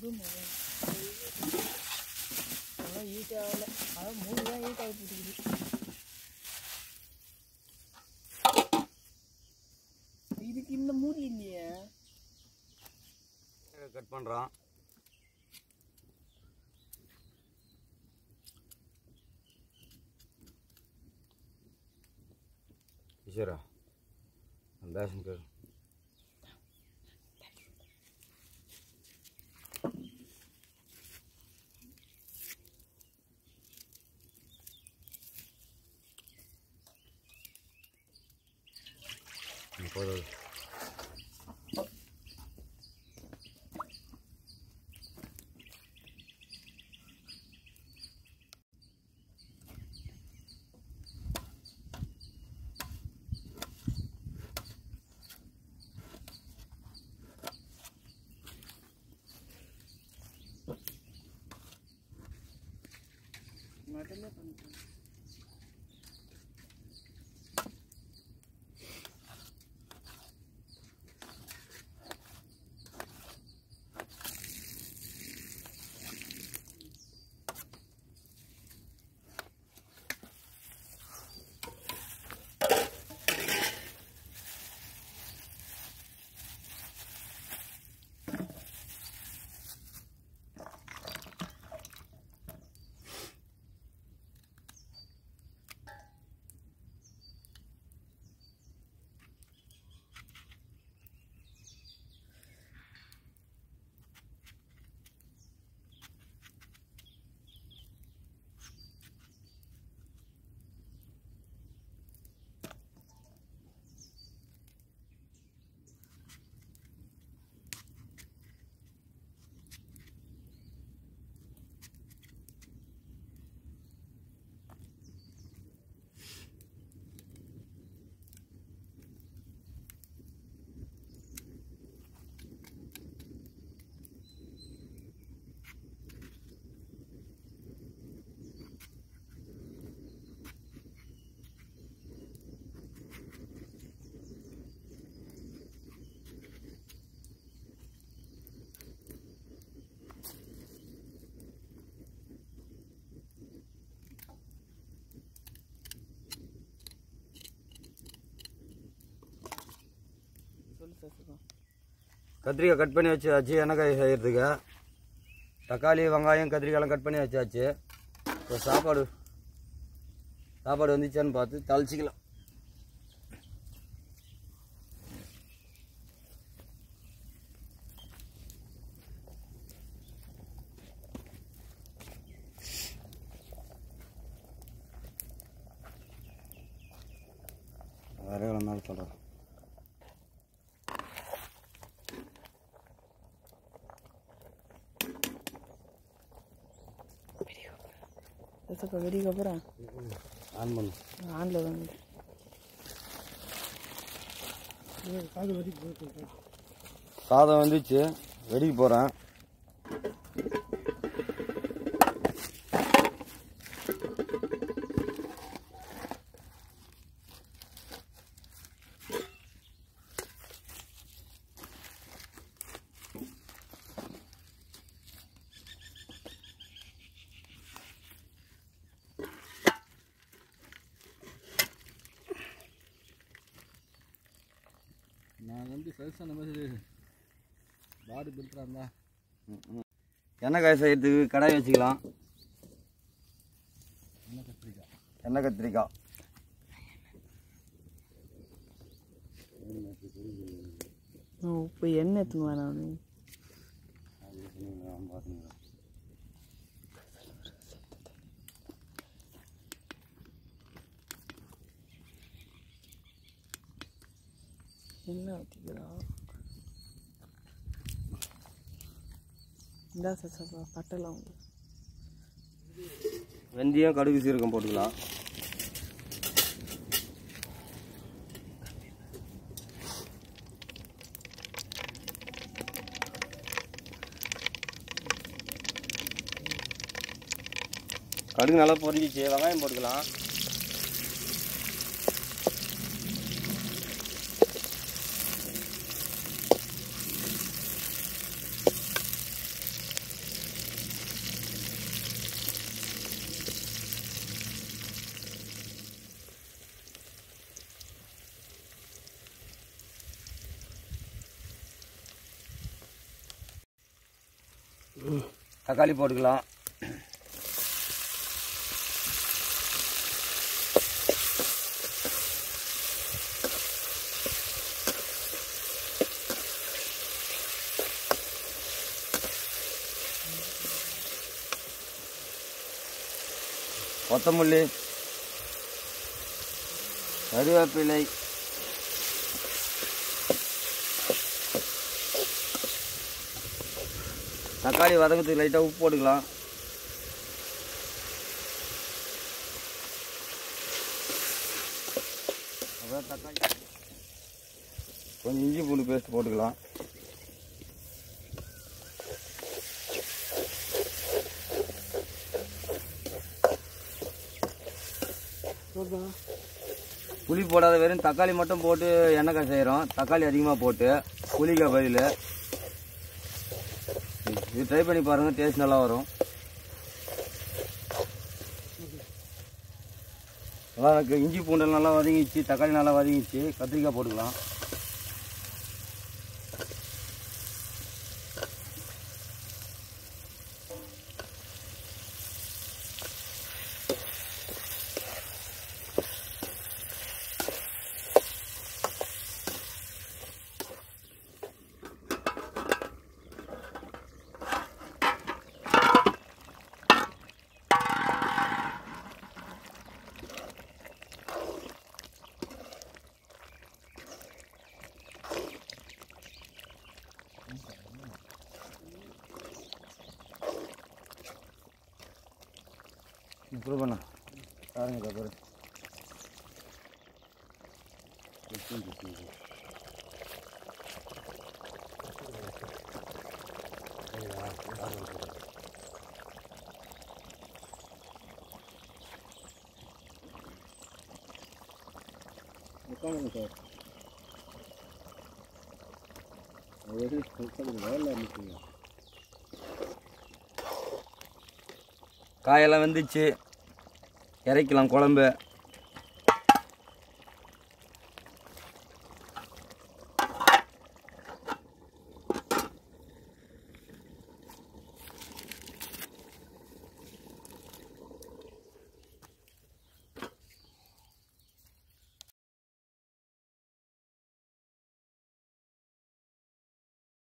ஆனால் ஈட் ஆகலை அதான் மூணு தான் ஈட் ஆகி போட்டுக்குது இதுக்கு இந்த மூடி இல்லையே கட் பண்ணுறோம் ஈஸ்வரா பேஷன் கேடு போதும் மட்டனே பண்ணிட்டேன் சொல்லு சசிகா கத்திரிக்காய் கட் பண்ணி வச்சாச்சு எண்ணெய் செய்கிறதுக்கு தக்காளி வெங்காயம் கத்திரிக்காயெல்லாம் கட் பண்ணி வச்சாச்சு இப்போ சாப்பாடு சாப்பாடு வந்துச்சான்னு பார்த்து தளிச்சிக்கலாம் வேற எவ்வளோ நாள் சொல்கிறேன் சசிகா வெடிக்க அப்புறம் ஆன் பண்ணு ஆண்டில் வந்து சாதம் வந்துச்சு வெடிக்க போகிறேன் நான் வந்து பெருசாக நம்ம மாதிரி பாடி பில்டராக இருந்தா எண்ணெய் காய் செய்யறதுக்கு கடாய் வச்சுக்கலாம் என்ன கத்திரிக்காய் எண்ணெய் கத்திரிக்காய் உப்பு எண்ணெய் எடுத்துன்னு வரேன் எண்ணெய் ஊற்றிக்கலாம் இந்தா சசிகா பட்டெல்லாம் வந்து வெந்தயம் கடுகு சீரகம் போட்டுக்கலாம் கடுகு நல்லா பொரிஞ்சிச்சு வெங்காயம் போட்டுக்கலாம் தக்காளி போட்டுக்கலாம் கொத்தமல்லி கருவேப்பிலை தக்காளி வதங்கிறதுக்கு லைட்டாக உப்பு போட்டுக்கலாம் அப்புறம் தக்காளி கொஞ்சம் இஞ்சி பூண்டு பேஸ்ட் போட்டுக்கலாம் புளி போடாத வெறும் தக்காளி மட்டும் போட்டு எண்ணெய் செய்கிறோம் தக்காளி அதிகமாக போட்டு புளிக்காய் பதில் இது ட்ரை பண்ணி பாருங்கள் டேஸ்ட் நல்லா வரும் அதான் எனக்கு இஞ்சி பூண்டல் நல்லா வதங்கிச்சு தக்காளி நல்லா வதங்கிச்சு கத்திரிக்காய் போட்டுக்கலாம் இப்படி பண்ண பாருங்க பாரு உட்காந்துங்க சார் அது உட்காந்துங்க வேலை நிற்குங்க காயெல்லாம் வெந்துச்சு இறக்கலாம் குழம்பு